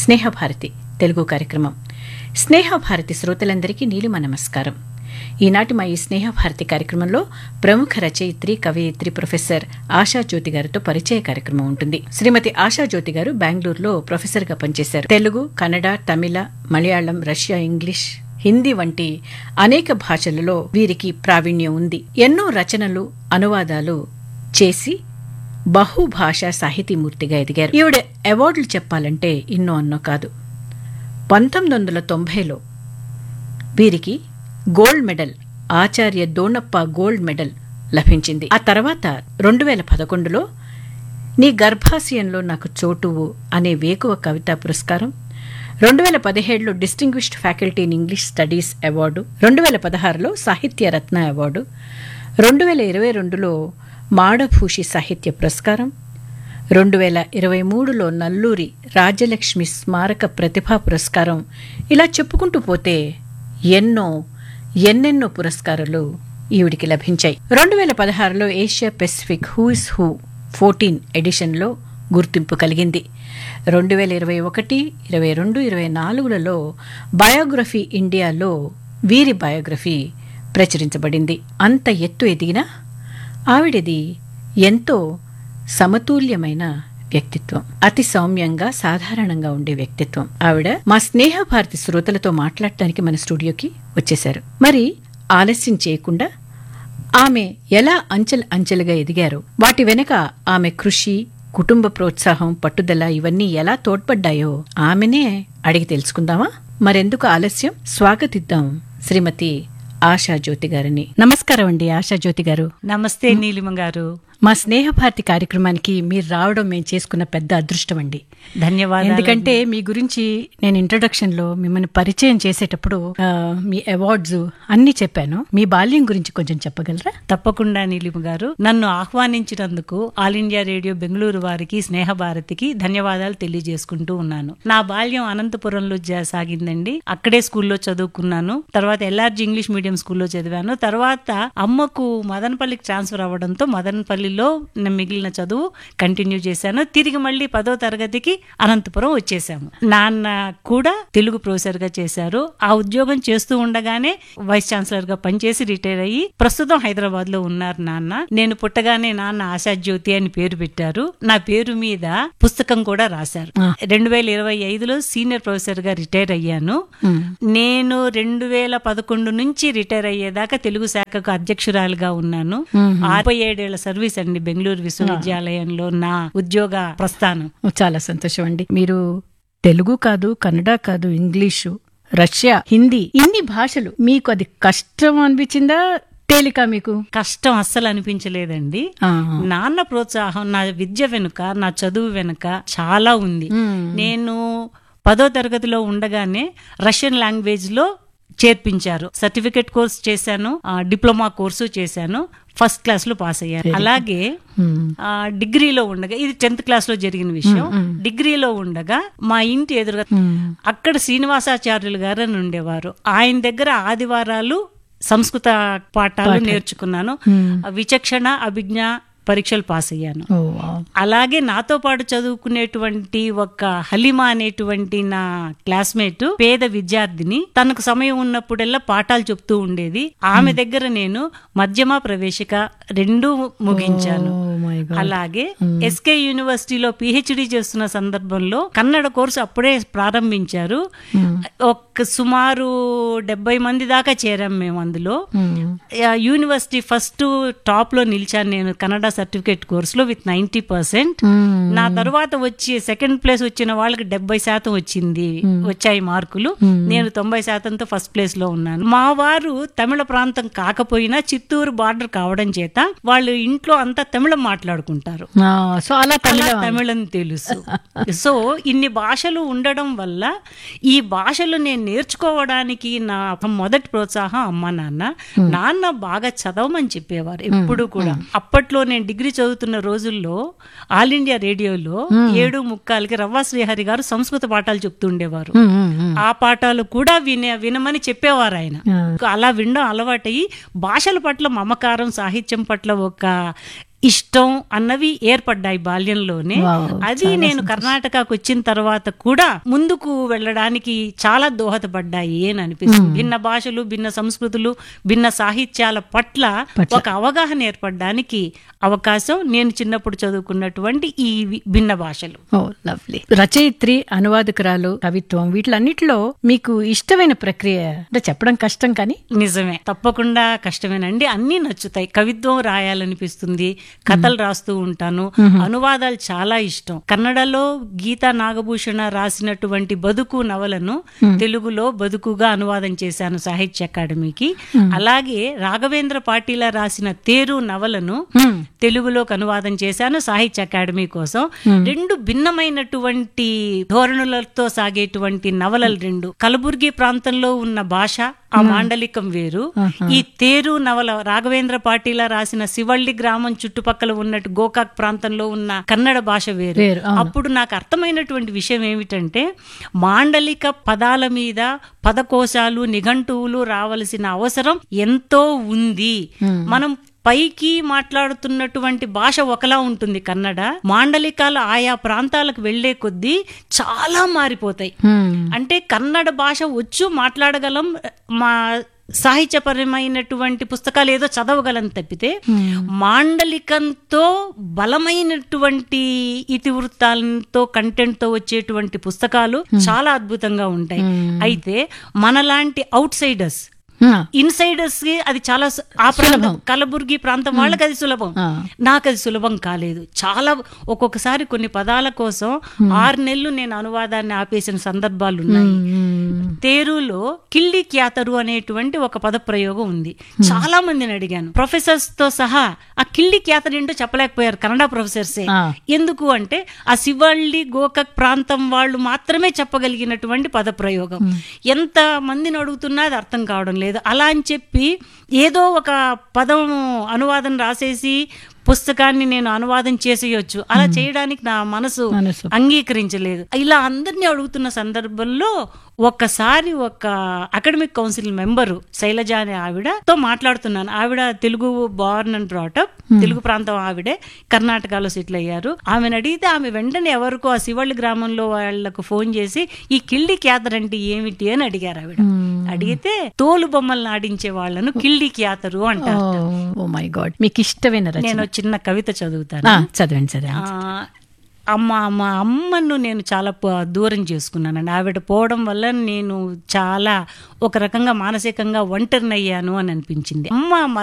స్నేహభారతి తెలుగు కార్యక్రమం స్నేహభారతి శ్రోతలందరికీ నీలిమ నమస్కారం ఈనాటి మా ఈ స్నేహభారతి కార్యక్రమంలో ప్రముఖ రచయిత్రి కవయిత్రి ప్రొఫెసర్ ఆశాజ్యోతి గారితో పరిచయ కార్యక్రమం ఉంటుంది శ్రీమతి ఆశాజ్యోతి గారు బెంగళూరులో ప్రొఫెసర్గా పనిచేశారు తెలుగు కన్నడ తమిళ మలయాళం రష్యా ఇంగ్లీష్ హిందీ వంటి అనేక భాషలలో వీరికి ప్రావీణ్యం ఉంది ఎన్నో రచనలు అనువాదాలు చేసి బహుభాషా సాహితీమూర్తిగా ఎదిగారు ఈవిడ అవార్డులు చెప్పాలంటే ఇన్నో అన్నో కాదు పంతొమ్మిది వందల తొంభైలో వీరికి gold medal Acharya Donappa gold medal లభించింది ఆ తర్వాత రెండు వేల పదకొండులో నీ గర్భాశయంలో నాకు చోటువు అనే వేకువ కవితా పురస్కారం రెండు వేల పదిహేడులో distinguished faculty in English studies award రెండు వేల పదహారులో సాహిత్య రత్న అవార్డు రెండు వేల ఇరవై రెండులో మాడభూషి సాహిత్య పురస్కారం రెండు వేల ఇరవై మూడులో నల్లూరి రాజ్యలక్ష్మి స్మారక ప్రతిభా పురస్కారం ఇలా చెప్పుకుంటూ పోతే ఎన్నో ఎన్నెన్నో పురస్కారాలు ఈవిడికి లభించాయి రెండు వేల పదహారులో Asia Pacific who is who fourteen ఎడిషన్లో గుర్తింపు కలిగింది రెండు వేల ఇరవై ఒకటి ఇరవై రెండు ఇరవై నాలుగులలో బయోగ్రఫీ ఇండియాలో వీరి బయోగ్రఫీ ప్రచురించబడింది అంత ఎత్తు ఎదిగినా ఆవిడది ఎంతో సమతుల్యమైన వ్యక్తిత్వం అతి సౌమ్యంగా సాధారణంగా ఉండే వ్యక్తిత్వం ఆవిడ మా స్నేహ భారతి శ్రోతలతో మాట్లాడటానికి మన స్టూడియోకి వచ్చేశారు మరి ఆలస్యం చేయకుండా ఆమె ఎలా అంచెలు అంచెలుగా ఎదిగారో వాటి వెనుక ఆమె కృషి కుటుంబ ప్రోత్సాహం పట్టుదల ఇవన్నీ ఎలా తోడ్పడ్డాయో ఆమెనే అడిగి తెలుసుకుందామా మరెందుకు ఆలస్యం స్వాగతిద్దాం శ్రీమతి ఆశాజ్యోతి గారిని నమస్కారం అండి ఆశాజ్యోతి గారు నమస్తే నీలిమ గారు మా స్నేహభారతి కార్యక్రమానికి మీరు రావడం మేము చేసుకున్న పెద్ద అదృష్టం అండి ధన్యవాదాలు ఎందుకంటే మీ గురించి నేను ఇంట్రొడక్షన్ లో మిమ్మల్ని పరిచయం చేసేటప్పుడు ఆ, మీ అవార్డ్స్ అన్ని చెప్పాను మీ బాల్యం గురించి కొంచెం చెప్పగలరా తప్పకుండా నీలిమ గారు నన్ను ఆహ్వానించినందుకు ఆల్ ఇండియా రేడియో బెంగళూరు వారికి స్నేహ భారతికి ధన్యవాదాలు తెలియజేసుకుంటూ ఉన్నాను నా బాల్యం అనంతపురంలో జా- సాగిందండి అక్కడే స్కూల్లో చదువుకున్నాను తర్వాత ఎల్ఆర్జీ ఇంగ్లీష్ మీడియం స్కూల్లో చదివాను తర్వాత అమ్మకు మదనపల్లికి ట్రాన్స్ఫర్ అవ్వడంతో మదనపల్లిలో నా మిగిలిన చదువు కంటిన్యూ చేశాను తిరిగి మళ్ళీ పదో తరగతికి అనంతపురం వచ్చేసాము నాన్న కూడా తెలుగు ప్రొఫెసర్ గా చేశారు ఆ ఉద్యోగం చేస్తూ ఉండగానే వైస్ ఛాన్సలర్ గా పనిచేసి రిటైర్ అయ్యి ప్రస్తుతం హైదరాబాద్ లో ఉన్నారు నాన్న నేను పుట్టగానే నాన్న ఆశాజ్యోతి అని పేరు పెట్టారు నా పేరు మీద పుస్తకం కూడా రాశారు రెండు వేల ఇరవై ఐదులో సీనియర్ ప్రొఫెసర్ గా రిటైర్ అయ్యాను నేను రెండు వేల పదకొండు నుంచి రిటైర్ అయ్యేదాకా తెలుగు శాఖకు అధ్యక్షురాలుగా ఉన్నాను అరవై ఏడేళ్ల సర్వీస్ అండి బెంగళూరు విశ్వవిద్యాలయంలో నా ఉద్యోగ ప్రస్థానం చాలా సంతోషం అండి మీరు తెలుగు కాదు కన్నడ కాదు ఇంగ్లీషు రష్యా హిందీ ఇన్ని భాషలు మీకు అది కష్టం అనిపించిందా తేలిక మీకు కష్టం అస్సలు అనిపించలేదండి ఆ, నాన్న ప్రోత్సాహం నా విద్య వెనుక నా చదువు వెనుక చాలా ఉంది నేను పదో తరగతిలో ఉండగానే రష్యన్ లాంగ్వేజ్ లో చేర్పించారు సర్టిఫికెట్ కోర్స్ చేశాను ఆ, డిప్లొమా కోర్సు చేశాను ఫస్ట్ క్లాస్ లో పాస్ అయ్యాను అలాగే మ్మ్. ఆ, డిగ్రీలో ఉండగా ఇది టెన్త్ క్లాస్ లో జరిగిన విషయం డిగ్రీలో ఉండగా మా ఇంటి ఎదురుగా అక్కడ శ్రీనివాసాచార్యులు గారు అని ఉండేవారు ఆయన దగ్గర ఆదివారాలు సంస్కృత పాఠాలు నేర్చుకున్నాను విచక్షణ అభిజ్ఞ పరీక్షలు పాస్ అయ్యాను ఓ, వావ్. అలాగే నాతో పాటు చదువుకునేటువంటి ఒక హలిమా అనేటువంటి నా క్లాస్మేట్ పేద విద్యార్థిని తనకు సమయం ఉన్నప్పుడల్లా పాఠాలు చెప్తూ ఉండేది ఆమె దగ్గర నేను మధ్యమ ప్రవేశిక రెండు ముగించాను ఓ మై గాడ్. అలాగే ఎస్కే యూనివర్సిటీలో పిహెచ్డి చేస్తున్న సందర్భంలో కన్నడ కోర్సు అప్పుడే ప్రారంభించారు ఒక సుమారు డెబ్బై మంది దాకా చేరాం మేము అందులో మ్మ్. ఆ, యూనివర్సిటీ ఫస్ట్ టాప్ లో నిలిచాను నేను కన్నడ సర్టిఫికేట్ కోర్సులో విత్ నైన్టీ పర్సెంట్ మ్మ్. నా తర్వాత వచ్చి సెకండ్ ప్లేస్ వచ్చిన వాళ్ళకి డెబ్బై శాతం వచ్చింది వచ్చాయి మార్కులు నేను తొంభై శాతంతో ఫస్ట్ ప్లేస్ లో ఉన్నాను మా వారు తమిళ ప్రాంతం కాకపోయినా చిత్తూరు బార్డర్ కావడం చేత వాళ్ళు ఇంట్లో అంతా తమిళం మాట్లాడుకుంటారు ఆ, సో అలా తమిళ అలా తమిళం తెలుసు సో ఇన్ని భాషలు ఉండడం వల్ల ఈ భాషలు నేను నేర్చుకోవడానికి నా మొదటి ప్రోత్సాహం అమ్మ నాన్న నాన్న బాగా చదవమని చెప్పేవారు ఎప్పుడు కూడా అప్పట్లో నేను డిగ్రీ చదువుతున్న రోజుల్లో ఆల్ ఇండియా రేడియోలో ఏడు ముక్కాలకి రవ్వ శ్రీహరి గారు సంస్కృత పాఠాలు చెప్తుండేవారు మ్మ్, మ్మ్, మ్మ్. ఆ పాఠాలు కూడా వినే వినమని చెప్పేవారు ఆయన ఆ. అలా వినడం అలవాటయి భాషల పట్ల మమకారం సాహిత్యం పట్ల ఒక ఇష్టం అన్నవి ఏర్పడ్డాయి బాల్యంలోనే Wow, అది నేను కర్ణాటకకు వచ్చిన తర్వాత కూడా ముందుకు వెళ్ళడానికి చాలా దోహదపడ్డాయి అని అనిపిస్తుంది భిన్న భాషలు భిన్న సంస్కృతులు భిన్న సాహిత్యాల పట్ల పట్ల. ఒక అవగాహన ఏర్పడడానికి అవకాశం నేను చిన్నప్పుడు చదువుకున్నటువంటి ఈ వి- భిన్న భాషలు ఓ లవ్లీ రచయిత్రి అనువాదకురాలు కవిత్వం వీటిలన్నిటిలో మీకు ఇష్టమైన ప్రక్రియ అంటే చెప్పడం కష్టం కానీ నిజమే తప్పకుండా కష్టమేనండి అన్నీ నచ్చుతాయి కవిత్వం రాయాలనిపిస్తుంది కథలు రాస్తూ ఉంటాను అనువాదాలు చాలా ఇష్టం కన్నడలో గీతా నాగభూషణ రాసినటువంటి బతుకు నవలను తెలుగులో బతుకుగా అనువాదం చేశాను సాహిత్య అకాడమీకి అలాగే రాఘవేంద్ర పాటీల రాసిన తేరు నవలను తెలుగులోకి అనువాదం చేశాను సాహిత్య అకాడమీ కోసం రెండు భిన్నమైనటువంటి ధోరణులతో సాగేటువంటి నవలలు రెండు కలబుర్గి ప్రాంతంలో ఉన్న భాష ఆ మాండలికం వేరు ఈ తేరు నవల రాఘవేంద్ర పాటీల రాసిన శివళ్ళి గ్రామం చుట్టుపక్కల ఉన్నట్టు గోకాక్ ప్రాంతంలో ఉన్న కన్నడ భాష వేరు వేరు, అవును. అప్పుడు నాకు అర్థమైనటువంటి విషయం ఏమిటంటే మాండలిక పదాల మీద పదకోశాలు నిఘంటువులు రావలసిన అవసరం ఎంతో ఉంది మనం పైకి మాట్లాడుతున్నటువంటి భాష ఒకలా ఉంటుంది కన్నడ మాండలికాలు ఆయా ప్రాంతాలకు వెళ్లే కొద్దీ చాలా మారిపోతాయి అంటే కన్నడ భాష వచ్చు మాట్లాడగలం మా సాహిత్యపరమైనటువంటి పుస్తకాలు ఏదో చదవగలం తప్పితే మాండలికంతో బలమైనటువంటి ఇతివృత్తాలతో కంటెంట్ తో వచ్చేటువంటి పుస్తకాలు చాలా అద్భుతంగా ఉంటాయి అయితే మనలాంటి అవుట్ సైడర్స్ ఇన్సైడర్స్ కి అది చాలా సు- ఆ ప్రాంతం కలబుర్గి ప్రాంతం వాళ్ళకి అది సులభం ఆ. నాకు అది సులభం కాలేదు చాలా ఒక్కొక్కసారి కొన్ని పదాల కోసం ఆరు నెలలు నేను అనువాదాన్ని ఆపేసిన సందర్భాలు ఉన్నాయి తేరులో కిల్లి క్యాతరు అనేటువంటి ఒక పద ప్రయోగం ఉంది చాలా మందిని అడిగాను ప్రొఫెసర్స్ తో సహా ఆ కిల్లి క్యాతరు ఏంటో చెప్పలేకపోయారు కన్నడ ప్రొఫెసర్సే ఆ. ఎందుకు అంటే ఆ శివళ్ళి గోకక్ ప్రాంతం వాళ్ళు మాత్రమే చెప్పగలిగినటువంటి పద ప్రయోగం ఎంత మందిని అడుగుతున్నా అది అర్థం కావడం లేదు అలా అని చెప్పి ఏదో ఒక పదం అనువాదం రాసేసి పుస్తకాన్ని నేను అనువాదం చేసేయొచ్చు అలా చేయడానికి నా మనసు మనసు. అంగీకరించలేదు ఇలా అందరినీ అడుగుతున్న సందర్భంలో ఒక్కసారి ఒక అకాడమిక్ కౌన్సిల్ మెంబరు శైలజ అనే ఆవిడతో మాట్లాడుతున్నాను ఆవిడ Telugu born and brought up Telugu ప్రాంతం ఆవిడే కర్ణాటకలో సెటిల్ అయ్యారు ఆమెను అడిగితే ఆమె వెంటనే ఎవరికో ఆ శివళ్ళి గ్రామంలో వాళ్లకు ఫోన్ చేసి ఈ కిళ్ళి క్యాతర్ అంటే ఏమిటి అని అడిగారు ఆవిడ అడిగితే తోలు బొమ్మలను ఆడించే వాళ్ళను కిళ్ళి క్యాతరు అంటారు ఓ మై గాడ్ మీకు ఇష్టమైన రచన నేను చిన్న కవిత చదువుతాను ఆ, చదవండి చదవండి ఆ, అమ్మ మా అమ్మను నేను చాలా ప- దూరం చేసుకున్నానండి ఆవిడ పోవడం వల్ల నేను చాలా ఒక రకంగా మానసికంగా ఒంటరినయ్యాను అని అనిపించింది అమ్మ